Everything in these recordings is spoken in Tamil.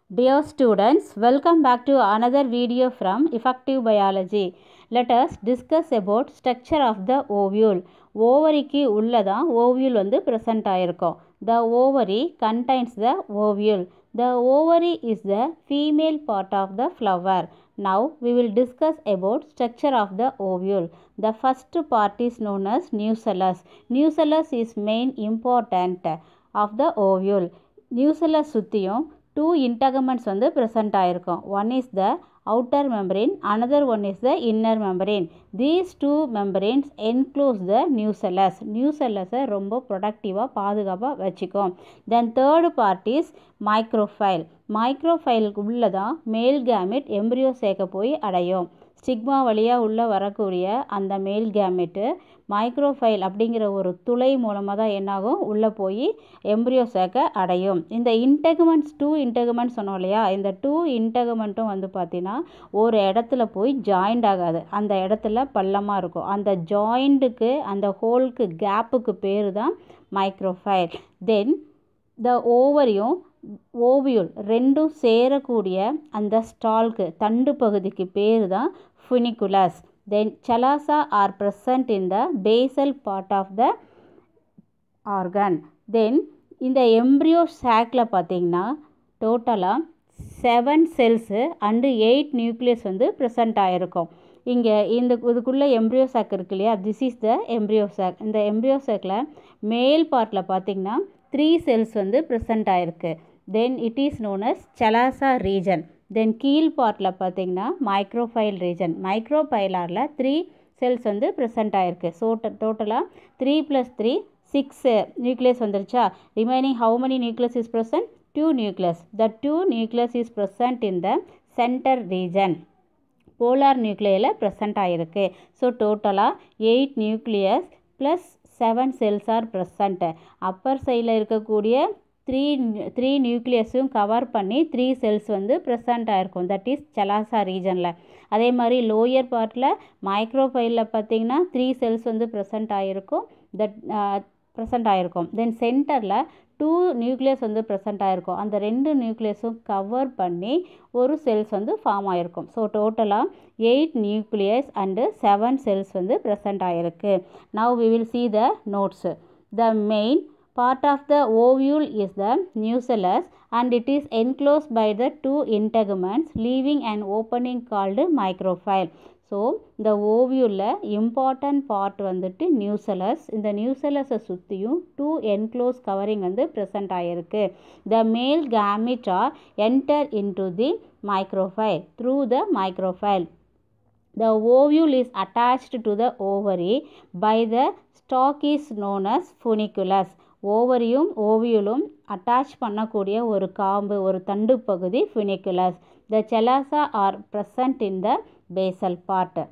Dear students, welcome back to another video from Effective Biology. Let us discuss about structure of the ovule. ஓவரிக்கு உள்ளதான் ஓவியூல் வந்து ப்ரெசண்ட் ஆகிருக்கும் the ovary contains the ovule the ovary is the female part of the flower now we will discuss about structure of the ovule the first part is known as nucellus nucellus is main important of the ovule nucellus சுற்றியும் டூ இன்டகமெண்ட்ஸ் வந்து ப்ரெசண்ட் ஆகிருக்கும் one is the outer membrane another one is the inner membrane these two membranes enclose the nucellus நியூசெல்லஸை ரொம்ப ப்ரொடக்டிவாக பாதுகாப்பாக வச்சுக்கும் then third part is micropyle மைக்ரோஃபைலுக்கு உள்ளதான் மேல் கேமெட் எம்ப்ரியோ சேர்க்க போய் அடையும் ஸ்டிக்மா வழியாக உள்ளே வரக்கூடிய அந்த மேல் கேமெட்டு மைக்ரோஃபைல் அப்படிங்கிற ஒரு துளை மூலமாக தான் என்னாகும் உள்ளே போய் எம்ப்ரியோ சேர்க்க அடையும் இந்த இன்டெகுமெண்ட்ஸ் டூ இன்டெகுமெண்ட்ஸ் சொன்னோம் இல்லையா இந்த டூ இன்டெகுமெண்ட்டும் வந்து பார்த்தீங்கன்னா ஒரு இடத்துல போய் ஜாயிண்ட் ஆகாது அந்த இடத்துல பள்ளமாக இருக்கும் அந்த ஜாயிண்ட்டுக்கு அந்த ஹோலுக்கு கேப்புக்கு பேர் தான் மைக்ரோஃபைல் தென் த ஓவரியும் ஓவியூல் ரெண்டும் சேரக்கூடிய அந்த ஸ்டால்க்கு தண்டு பகுதிக்கு பேர் தான் funiculus then chalaza are present in the basal part of the organ then இந்த எம்ப்ரியோ சாக்கில் பார்த்தீங்கன்னா டோட்டலாக seven cells and eight nucleus வந்து ப்ரெசண்ட் ஆகிருக்கும் இங்கே இந்த இதுக்குள்ளே எம்ப்ரியோ சாக் இருக்கு இல்லையா this is the embryo sac இந்த எம்ப்ரியோ சாக்கில் மேல் பார்ட்டில் பார்த்தீங்கன்னா த்ரீ செல்ஸ் வந்து ப்ரெசண்ட் ஆகிருக்கு then it is known as chalaza region தென் கீழ் பார்ட்டில் பார்த்தீங்கன்னா மைக்ரோஃபைல் ரீஜன் மைக்ரோபைலாரில் த்ரீ செல்ஸ் வந்து ப்ரெசண்ட் ஆகிருக்கு ஸோ டோட்டலாக three plus three six nucleus வந்துருச்சா remaining how many nucleus is present two nucleus the two nucleus is present in the centre region polar நியூக்ளியில் ப்ரெசண்ட் ஆகிருக்கு ஸோ டோட்டலாக eight nucleus plus seven cells are present upper சைடில் இருக்கக்கூடிய த்ரீ த்ரீ நியூக்ளியஸும் கவர் பண்ணி த்ரீ செல்ஸ் வந்து ப்ரெசண்ட் ஆகிருக்கும் தட் இஸ் சலாசா ரீஜனில் அதே மாதிரி லோயர் பார்ட்டில் மைக்ரோஃபைலில் பார்த்தீங்கன்னா த்ரீ செல்ஸ் வந்து ப்ரெசண்ட் ஆகிருக்கும் தட் ப்ரெசண்ட் ஆகிருக்கும் தென் சென்டரில் டூ நியூக்ளியஸ் வந்து ப்ரெசண்ட் ஆகிருக்கும் அந்த ரெண்டு நியூக்ளியஸும் கவர் பண்ணி ஒரு செல்ஸ் வந்து ஃபார்ம் ஆகிருக்கும் ஸோ டோட்டலாக eight nucleus and seven cells வந்து ப்ரெசண்ட் ஆகிருக்கு now we will see the notes the main part of the ovule is the nucellus and it is enclosed by the two integuments leaving an opening called microphyll so இந்த ஓவியூலில் இம்பார்ட்டன்ட் பார்ட் வந்துட்டு நியூசலஸ் இந்த நியூசலஸை சுற்றியும் டூ என்க்ளோஸ் கவரிங் வந்து ப்ரெசண்ட் ஆகிருக்கு the male gamete are enter into the micropyle through the micropyle The ovule is attached to the ovary by the stalk is known as funiculus. ஓவரியும் ஓவியலும் அட்டாச் பண்ணக்கூடிய ஒரு காம்பு ஒரு தண்டு பகுதி funiculus the chalaza are present in the basal part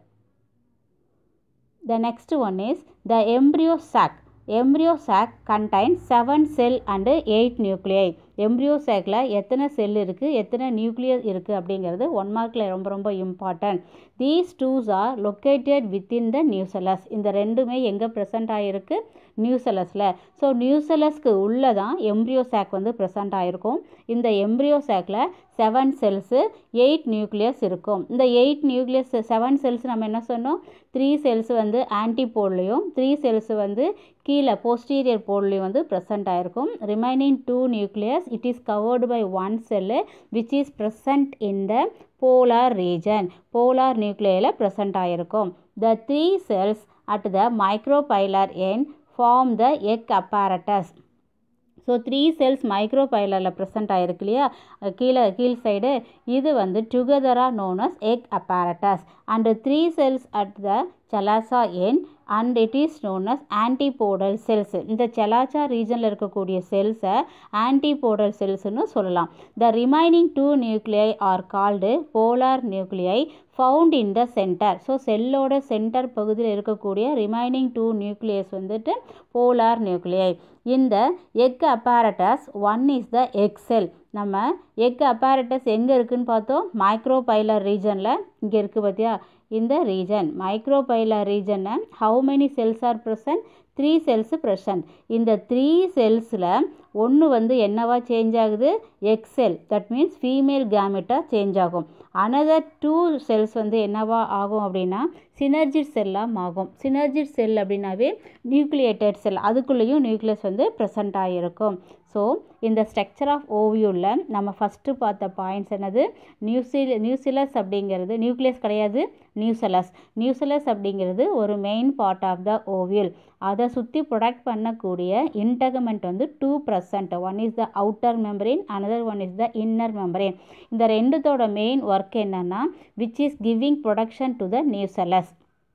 the next one is the embryo sac embryo sac contain seven cell and eight நியூக்ளியை எம்ப்ரியோ சாக்கில் எத்தனை செல் இருக்குது எத்தனை நியூக்ளியஸ் இருக்குது அப்படிங்கிறது ஒன் மார்க்கில் ரொம்ப ரொம்ப important these twos are located within the nucellus இந்த ரெண்டுமே எங்கே ப்ரெசண்ட் ஆகிருக்கு நியூசலஸில் ஸோ நியூசலஸ்க்கு உள்ளே தான் எம்ப்ரியோ சாக் வந்து ப்ரெசண்ட் ஆகிருக்கும் இந்த எம்ப்ரியோ சாக்கில் செவன் செல்ஸு எயிட் நியூக்ளியஸ் இருக்கும் இந்த எயிட் நியூக்ளியஸ் செவன் செல்ஸ் நம்ம என்ன சொன்னோம் த்ரீ செல்ஸ் வந்து ஆன்டிபோல்லையும் த்ரீ செல்ஸ் வந்து கீழே போஸ்டீரியர் போல்லையும் வந்து ப்ரெசண்ட் ஆகிருக்கும் remaining two nucleus it is covered by one cell which is present in the polar region polar nuclei present ஆகிருக்கும் the three cells at the micropylar end form the egg apparatus so three cells மைக்ரோபைலரில் ப்ரெசென்ட் ஆகிருக்கு இல்லையா கீழே கீழ் சைடு இது வந்து டுகெதராக known as egg apparatus and three cells at the chalaza end and it is known as antipodal cells இந்த செலாச்சா ரீஜனில் இருக்கக்கூடிய செல்ஸை ஆன்டிபோடல் செல்ஸ்னு சொல்லலாம் the remaining two nuclei are called polar nuclei found in the centre so செல்லோட சென்டர் பகுதியில் இருக்கக்கூடிய ரிமைனிங் டூ நியூக்ளியஸ் வந்துட்டு போலார் நியூக்ளியை இந்த egg apparatus one is the egg cell நம்ம எக் அப்பாரட்டஸ் எங்கே இருக்குதுன்னு பார்த்தோம் மைக்ரோபைலர் ரீஜனில் இங்கே இருக்குது பார்த்தியா இந்த ரீஜன் மைக்ரோபைலர் ரீஜனை how many cells are present three cells present இந்த த்ரீ செல்ஸில் ஒன்று வந்து என்னவா சேஞ்ச் ஆகுது எக்ஸெல் தட் மீன்ஸ் ஃபீமேல் கேமெட்டாக சேஞ்ச் ஆகும் அனதர் டூ செல்ஸ் வந்து என்னவா ஆகும் அப்படின்னா சினர்ஜிட் செல்லாக ஆகும் சினர்ஜிட் செல் அப்படின்னாவே நியூக்ளியேட்டட் செல் அதுக்குள்ளேயும் நியூக்ளியஸ் வந்து ப்ரெசண்ட் ஆகிருக்கும் ஸோ இந்த ஸ்ட்ரக்சர் ஆஃப் ஓவியூவில் நம்ம ஃபஸ்ட்டு பார்த்த பாயிண்ட்ஸ் என்னது நியூசில் நியூசிலஸ் அப்படிங்கிறது நியூக்ளியஸ் கிடையாது நியூசலஸ் நியூசலஸ் அப்படிங்கிறது ஒரு main part of the ovule அதை சுற்றி ப்ரொடக்ட் பண்ணக்கூடிய இன்டகமெண்ட் வந்து two present one is the outer membrane another one is the inner membrane இந்த ரெண்டுத்தோட மெயின் ஒர்க் என்னன்னா which is giving production to the nucellus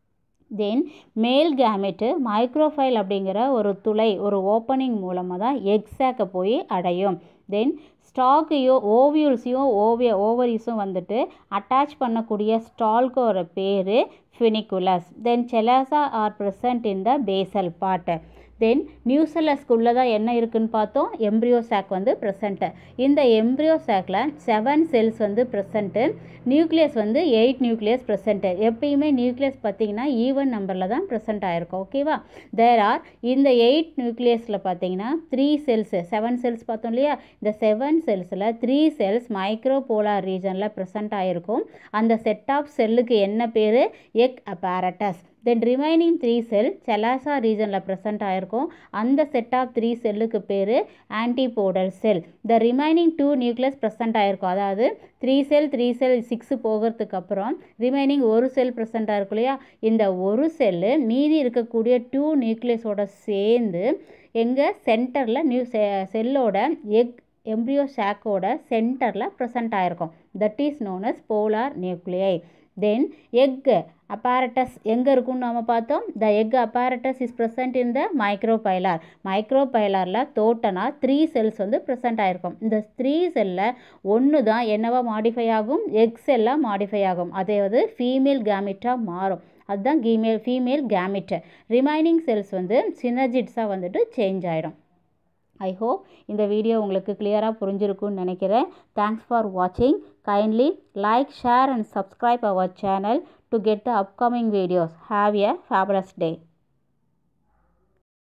then male gamete மைக்ரோஃபைல் அப்படிங்கிற ஒரு துளை ஒரு ஓப்பனிங் மூலமாக தான் எக்ஸாக்கை போய் அடையும் தென் ஸ்டாக்கையும் ஓவியூல்ஸையும் ஓவிய ஓவரிஸும் வந்துட்டு அட்டாச் பண்ணக்கூடிய ஸ்டால்கோட பேர் funiculus then chalaza are present in the basal part then நியூசலஸ்க்குள்ளே தான் என்ன இருக்குன்னு பார்த்தோம் எம்ப்ரியோ சாக் வந்து ப்ரெசண்ட்டு இந்த எம்ப்ரியோ சாக்கில் செவன் செல்ஸ் வந்து ப்ரெசண்ட்டு நியூக்ளியஸ் வந்து எயிட் நியூக்ளியஸ் ப்ரெசண்ட்டு எப்பயுமே நியூக்ளியஸ் பார்த்தீங்கன்னா ஈவன் நம்பரில் தான் ப்ரெசென்ட் ஆகிருக்கும் ஓகேவா தேர் ஆர் இந்த எயிட் நியூக்ளியஸில் பார்த்தீங்கன்னா த்ரீ செல்ஸு செவன் செல்ஸ் பார்த்தோம் இல்லையா இந்த செவன் செல்ஸில் த்ரீ செல்ஸ் மைக்ரோ போலார் ரீஜனில் ப்ரெசென்ட் ஆகிருக்கும் அந்த செட் ஆஃப் செல்லுக்கு என்ன பேர் egg apparatus then remaining three cell chalaza ரீஜனில் ப்ரெசென்ட் ஆகிருக்கும் அந்த செட் ஆஃப் த்ரீ செல்லுக்கு பேர் antipodal cell the remaining two nucleus present ஆகிருக்கும் அதாவது three cell three cell six போகிறதுக்கு அப்புறம் ரிமைனிங் ஒரு செல் ப்ரெசென்ட் ஆகிருக்கும் இல்லையா இந்த ஒரு செல்லு மீதி இருக்கக்கூடிய டூ நியூக்ளியஸோட சேர்ந்து எங்கள் சென்டரில் நியூ செ செல்லோட எக் எம்ப்ரியோ ஷாக்கோட சென்டரில் ப்ரெசென்ட் ஆகிருக்கும் that is known as polar nuclei then egg apparatus எங்கே இருக்கும்னு நம்ம பார்த்தோம் the egg apparatus is present in the micropylar மைக்ரோபைலாரில் டோட்டனாக த்ரீ செல்ஸ் வந்து ப்ரெசென்ட் ஆகிருக்கும் இந்த த்ரீ செல்லில் ஒன்று தான் என்னவா மாடிஃபை ஆகும் எக் செல்லாக மாடிஃபை ஆகும் அதாவது ஃபீமேல் கேமிட்டாக மாறும் அதுதான் கீமேல் ஃபீமேல் கேமிட் ரிமைனிங் செல்ஸ் வந்து சினர்ஜிட்ஸாக வந்துட்டு சேஞ்ச் ஆகிடும் ஐ ஹோப் இந்த வீடியோ உங்களுக்கு கிளியராக புரிஞ்சிருக்கும்னு நினைக்கிறேன் தேங்க்ஸ் ஃபார் வாட்சிங் kindly like share and subscribe our channel to get the upcoming videos have a fabulous day